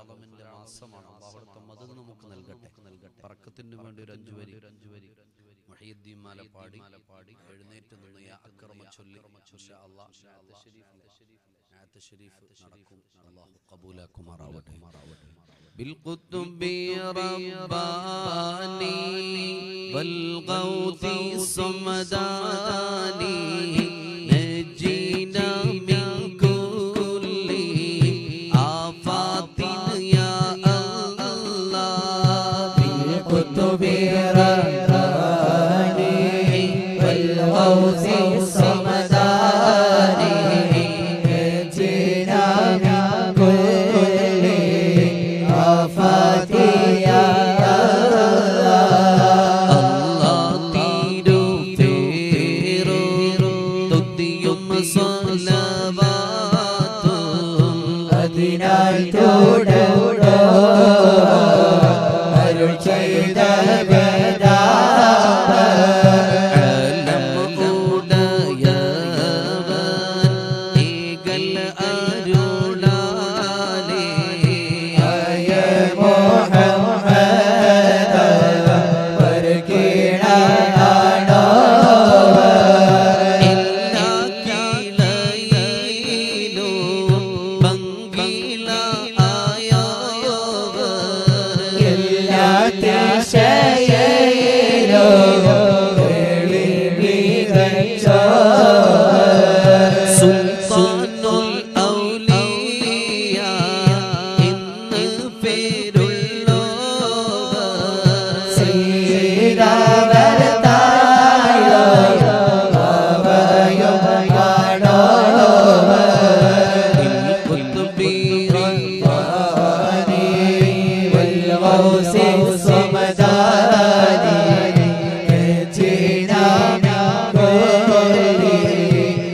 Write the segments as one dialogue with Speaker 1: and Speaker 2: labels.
Speaker 1: മാസമാണ് അള്ളാഹുവിടുത്തെ മദത് നമുക്ക് നൽകട്ടെ നൽകട്ടെ പറക്കത്തിന് വേണ്ടി ഒരു അഞ്ചു വരി ഒരു അഞ്ചു വരി മുഹയ്യദ്ദീൻ മാല പാടി പാടി എഴുന്നേറ്റ് നിന്ന് യാ അക്രമ ചൊല്ലി ഇൻഷാ അല്ലാഹ് ആയത്ത് ഷരീഫ് ആയത്ത് ഷരീഫ് നടക്കും അല്ലാഹു കബൂലാക്കുമാറാവട്ടെ بالقطب رباني والغوث الصمداني نجينا من كل آفات يا الله
Speaker 2: بالقطب رباني والغوث الصمداني نجينا من كل آفات يا
Speaker 1: അല്ലാ തീരു പേരോ തുതിയും സ്വലവാത്തും
Speaker 2: അതിനാൽ തോടോടോ അരുൾ ചെയ്ത വേദാവ
Speaker 1: ആലം ഉടയവൻ ഏകൽ അരുളാലേ
Speaker 2: ആയ മുഹമ്മദ വർഗീണാണോ
Speaker 1: എല്ലാ കിളയിലും പങ്കിള ആയവർ
Speaker 2: എല്ലാ ദിശയിലോ കേളി വിതച്ചോ
Speaker 1: സുൽത്താനുൽ ഔലിയ എന്ന് പേരുള്ളവർ
Speaker 2: സീതാവരതായോ അവയോ കാണോ والغوث الصمداني نجينا من كل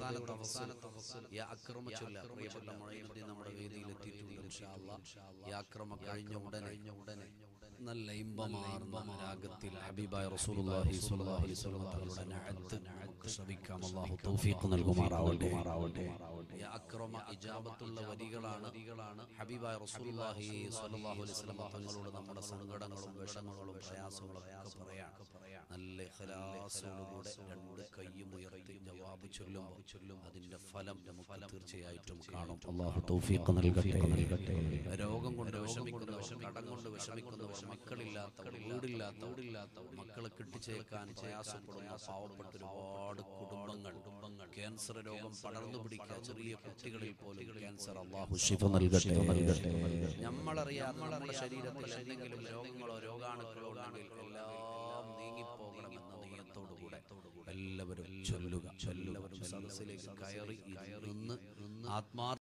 Speaker 1: അവസാനത്തെ അവസാനത്തെ യാ അക്രമ ചൊല്ല പ്രിയപ്പെട്ട മുഴയുദ്ദീൻ നമ്മുടെ വേദിയിൽ എത്തിയിട്ടുണ്ട് ഇൻഷാ അല്ലാ. യാ അക്രമ കഴിഞ്ഞ ഉടനെ ഉടനെ നല്ല ഇമ്പമാർന്ന രാഗത്തിൽ ഹബീബായ റസൂലുള്ളാഹി സ്വല്ലല്ലാഹു അലൈഹി വസല്ലം തങ്ങളുടെ നഅത്ത് നമുക്ക് ശ്രവിക്കാം അല്ലാഹു തൗഫീഖ് നൽകുമാറാവട്ടെ യാ അക്രമ ഇജാബത്തുള്ള വരികളാണ് ഹബീബായ റസൂലുള്ളാഹി സ്വല്ലല്ലാഹു അലൈഹി വസല്ലം തങ്ങളോട് നമ്മുടെ സങ്കടങ്ങളും വിഷമങ്ങളും പ്രയാസങ്ങളും ഒക്കെ പറയാൻ നല്ല ഇഖ്ലാസോടുകൂടെ രണ്ട് കൈയും ഉയർത്തി ജവാബ് ചൊല്ലുമ്പോൾ ചൊല്ലും അതിന്റെ ഫലം നമുക്ക് തീർച്ചയായിട്ടും കാണും അല്ലാഹു തൗഫീഖ് നൽകട്ടെ നൽകട്ടെ രോഗം കൊണ്ട് വിഷമിക്കുന്നവർ കടം കൊണ്ട് വിഷമിക്കുന്നവർ മക്കളില്ലാത്തവർ വീടില്ലാത്ത വീടില്ലാത്തവർ മക്കളെ കിട്ടിച്ചേക്കാൻ പ്രയാസപ്പെടുന്ന പാവപ്പെട്ട ഒരുപാട് കുടുംബങ്ങൾ കുടുംബങ്ങൾ ക്യാൻസർ രോഗം പടർന്നു പിടിക്കുക ചെറിയ കുട്ടികളിൽ പോലും ക്യാൻസർ അള്ളാഹു ശിഫ നൽകട്ടെ നൽകട്ടെ നമ്മളറിയാം നമ്മുടെ ശരീരത്തിൽ എന്തെങ്കിലും രോഗങ്ങളോ രോഗാണുക്കളോ ഉണ്ടെങ്കിൽ എല്ലാം നീങ്ങിപ്പോകണമെന്ന നെയ്യത്തോടുകൂടെ എല്ലാവരും ചൊല്ലുക എല്ലാവരും സദസ്സിലേക്ക് കയറി നിന്ന് ആത്മാർത്ഥ